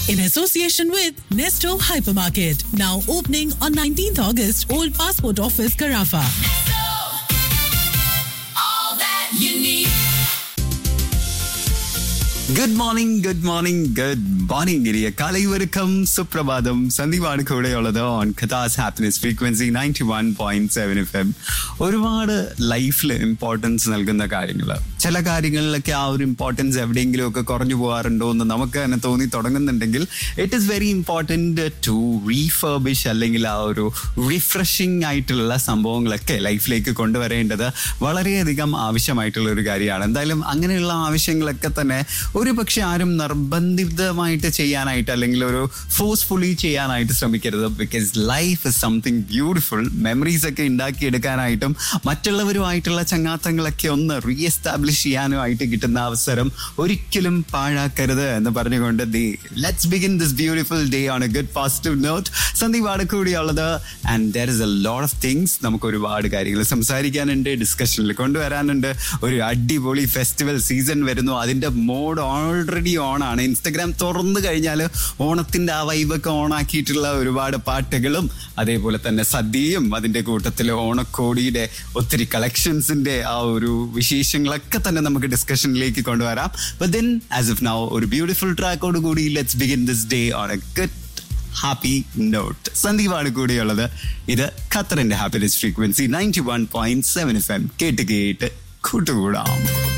in association with Nesto Hypermarket. Now opening on 19th August, Old Passport Office, Carafa. all that you need. Good morning good morning good morning ഇരിയ കലയുവരുക്കം സുപ്രഭാതം സന്ദീപാണ് കൂടെയുള്ളത് on Qatar's happiness frequency ninety one point seven F M ഒരുപാട് ലൈഫിൽ importance നൽകുന്ന കാര്യങ്ങൾ ചില കാര്യങ്ങളിലൊക്കെ ആ ഒരു ഇമ്പോർട്ടൻസ് എവിടെയെങ്കിലും ഒക്കെ കുറഞ്ഞു പോകാറുണ്ടോ എന്ന് നമുക്ക് തന്നെ തോന്നി തുടങ്ങുന്നുണ്ടെങ്കിൽ it is very important to refurbish അല്ലെങ്കിൽ ആ ഒരു റിഫ്രഷിംഗ് ആയിട്ടുള്ള സംഭവങ്ങളൊക്കെ ലൈഫിലേക്ക് കൊണ്ടുവരേണ്ടത് വളരെയധികം ആവശ്യമായിട്ടുള്ള ഒരു കാര്യമാണ് എന്തായാലും അങ്ങനെയുള്ള ആവശ്യങ്ങളൊക്കെ തന്നെ ഒരു പക്ഷെ ആരും നിർബന്ധിതമായിട്ട് ചെയ്യാനായിട്ട് അല്ലെങ്കിൽ ഒരു ഫോഴ്സ്ഫുള്ളി ചെയ്യാനായിട്ട് ശ്രമിക്കരുത് because life is something beautiful memories ഒക്കെ ഉണ്ടാക്കിയെടുക്കാനായിട്ടും മറ്റുള്ളവരുമായിട്ടുള്ള ചങ്ങാത്തങ്ങളൊക്കെ ഒന്ന് റീ എസ്റ്റാബ്ലിഷ് ചെയ്യാനുമായിട്ട് കിട്ടുന്ന അവസരം ഒരിക്കലും പാഴാക്കരുത് എന്ന് പറഞ്ഞുകൊണ്ട് the let's begin this beautiful day on a good positive note സന്ദീപാണ് കൂടിയുള്ളത് and there is a lot of things നമുക്ക് ഒരുപാട് കാര്യങ്ങൾ സംസാരിക്കാനുണ്ട് ഡിസ്കഷനിൽ കൊണ്ടുവരാനുണ്ട് ഒരു അടിപൊളി ഫെസ്റ്റിവൽ സീസൺ വരുന്നു അതിന്റെ മോഡ് ഓൾറെഡി ഓൺ ആണ് ഇൻസ്റ്റഗ്രാം തുറന്നു കഴിഞ്ഞാൽ ഓണത്തിന്റെ ആ വൈബൊക്കെ ഓൺ ആക്കിയിട്ടുള്ള ഒരുപാട് പാട്ടുകളും അതേപോലെ തന്നെ സദ്യയും അതിന്റെ കൂട്ടത്തിൽ ഓണക്കോടിയുടെ ഒത്തിരി കളക്ഷൻസിന്റെ ആ ഒരു വിശേഷങ്ങളൊക്കെ തന്നെ നമുക്ക് ഡിസ്കഷനിലേക്ക് കൊണ്ടുവരാം but then as if now ഒരു ബ്യൂട്ടിഫുൾ ട്രാക്കോട് കൂടി let's begin this day on a good happy note സന്ദീപാണ് കൂടിയുള്ളത് ഇത് ഖത്തറിന്റെ happiness frequency ninety one point seven F M കേട്ട് കേട്ട് കൂട്ടുകൂടാം